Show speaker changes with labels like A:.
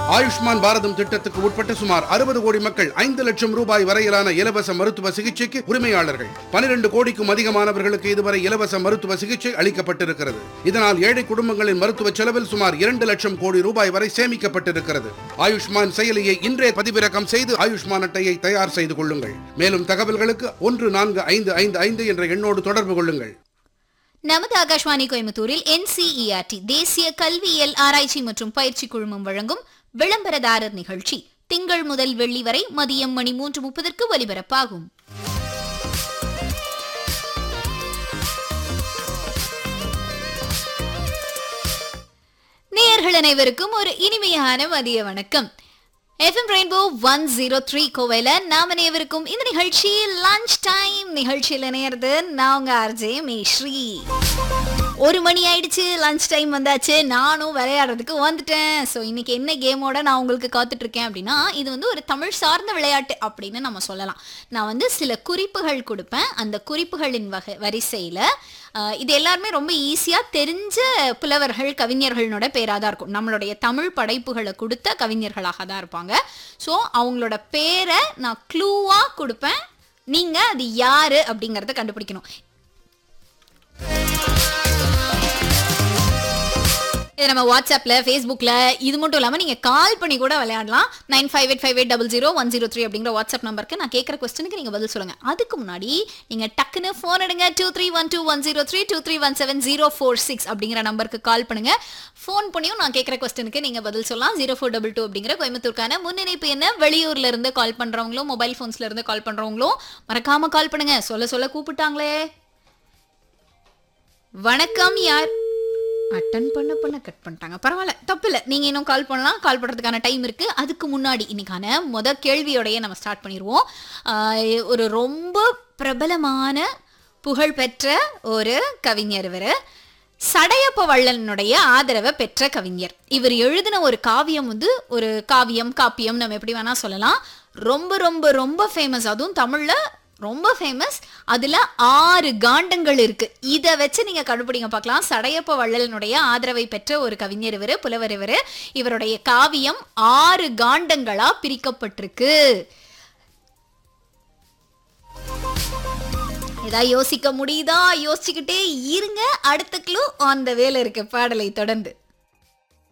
A: ஆயுஷ்மான் பாரதம் திட்டத்துக்கு உட்பட்ட சுமார் அறுபது கோடி மக்கள் ஐந்து லட்சம் ரூபாய் வரையிலான இலவச மருத்துவ சிகிச்சைக்கு உரிமையாளர்கள் பனிரெண்டு கோடிக்கும் அதிகமானவர்களுக்கு இதுவரை இலவச மருத்துவ சிகிச்சை அளிக்கப்பட்டிருக்கிறது இதனால் ஏழை குடும்பங்களின் மருத்துவ செலவில் சுமார் இரண்டு லட்சம் கோடி ரூபாய் வரை சேமிக்கப்பட்டிருக்கிறது ஆயுஷ்மான் செயலியை இன்றே பதிவிறக்கம் செய்து ஆயுஷ்மான் அட்டையை தயார் செய்து கொள்ளுங்கள் மேலும் தகவல்களுக்கு ஒன்று நான்கு ஐந்து ஐந்து ஐந்து என்ற எண்ணோடு தொடர்பு கொள்ளுங்கள்
B: நமது ஆகாஷ்வாணி கோயம்புத்தூரில் என்சிஇஆர்டி தேசிய கல்வியியல் ஆராய்ச்சி மற்றும் பயிற்சி குழுமம் வழங்கும் விளம்பரதாரர் நிகழ்ச்சி திங்கள் முதல் வெள்ளி வரை மதியம் மணி மூன்று முப்பதற்கு ஒலிபரப்பாகும் நேயர்கள் அனைவருக்கும் ஒரு இனிமையான மதிய வணக்கம் FM rainbow one zero three கோவையில் நாம் அனைவருக்கும் இந்த நிகழ்ச்சி லஞ்ச் டைம் நிகழ்ச்சியில் இணையிறது நான் உங்க ஆர்ஜே மேஸ்ரீ ஒரு மணி ஆயிடுச்சு லஞ்ச் டைம் வந்தாச்சு நானும் விளையாடுறதுக்கு வந்துட்டேன் ஸோ இன்னைக்கு என்ன கேமோட நான் உங்களுக்கு காத்துட்டு இருக்கேன் அப்படின்னா இது வந்து ஒரு தமிழ் சார்ந்த விளையாட்டு அப்படின்னு நம்ம சொல்லலாம் நான் வந்து சில குறிப்புகள் கொடுப்பேன் அந்த குறிப்புகளின் வகை வரிசையில் இது எல்லாருமே ரொம்ப ஈஸியாக தெரிஞ்ச புலவர்கள் கவிஞர்களோட பேராக தான் இருக்கும் நம்மளுடைய தமிழ் படைப்புகளை கொடுத்த கவிஞர்களாக தான் இருப்பாங்க ஸோ அவங்களோட பேரை நான் க்ளூவாக கொடுப்பேன் நீங்கள் அது யாரு அப்படிங்கிறத கண்டுபிடிக்கணும் இது நம்ம வாட்ஸ்அப்பில் ஃபேஸ்புக்கில் இது மட்டும் இல்லாமல் நீங்கள் கால் பண்ணி கூட விளையாடலாம் nine five eight five eight double zero one zero three அப்படிங்கிற வாட்ஸ்அப் நம்பருக்கு நான் கேட்குற கொஸ்டினுக்கு நீங்கள் பதில் சொல்லுங்கள் அதுக்கு முன்னாடி நீங்கள் டக்குன்னு ஃபோன் எடுங்க two three one two one zero three two three one seven zero four six அப்படிங்கிற நம்பருக்கு கால் பண்ணுங்கள் ஃபோன் பண்ணியும் நான் கேட்குற கொஸ்டினுக்கு நீங்கள் பதில் சொல்லலாம் ஜீரோ ஃபோர் டபுள் டூ அப்படிங்கிற கோயம்புத்தூருக்கான முன்னிணைப்பு என்ன வெளியூர்ல இருந்து கால் பண்ணுறவங்களும் மொபைல் ஃபோன்ஸ்ல இருந்து கால் பண்ணுறவங்களும் மறக்காமல் கால் பண்ணுங்க சொல்ல சொல்ல கூப்பிட்டாங்களே வணக்கம் யார் அட்டன் பண்ண பண்ண கட் பண்ணிட்டாங்க பரவாயில்ல தப்பு இல்லை நீங்கள் இன்னும் கால் பண்ணலாம் கால் பண்ணுறதுக்கான டைம் இருக்குது அதுக்கு முன்னாடி இன்னைக்கான முத கேள்வியோடைய நம்ம ஸ்டார்ட் பண்ணிடுவோம் ஆஹ் ஒரு ரொம்ப பிரபலமான புகழ்பெற்ற ஒரு கவிஞர் இவர் சடையப்ப வள்ளலனுடைய ஆதரவை பெற்ற கவிஞர் இவர் எழுதின ஒரு காவியம் வந்து ஒரு காவியம் காப்பியம் நம்ம எப்படி வேணா சொல்லலாம் ரொம்ப ரொம்ப ரொம்ப ஃபேமஸ் அதுவும் தமிழ்ல ரொம்ப ஃபேமஸ் அதுல ஆறு காண்டங்கள் இருக்கு இதை வச்சு நீங்க கண்டுபிடிங்க பார்க்கலாம் சடையப்ப வள்ளலனுடைய ஆதரவை பெற்ற ஒரு கவிஞர் இவர் புலவர் இவர் இவருடைய காவியம் ஆறு காண்டங்களா பிரிக்கப்பட்டிருக்கு ஏதாவது யோசிக்க முடியுதா யோசிச்சுக்கிட்டே இருங்க அடுத்த க்ளூ அந்த வேலை இருக்கு பாடலை தொடர்ந்து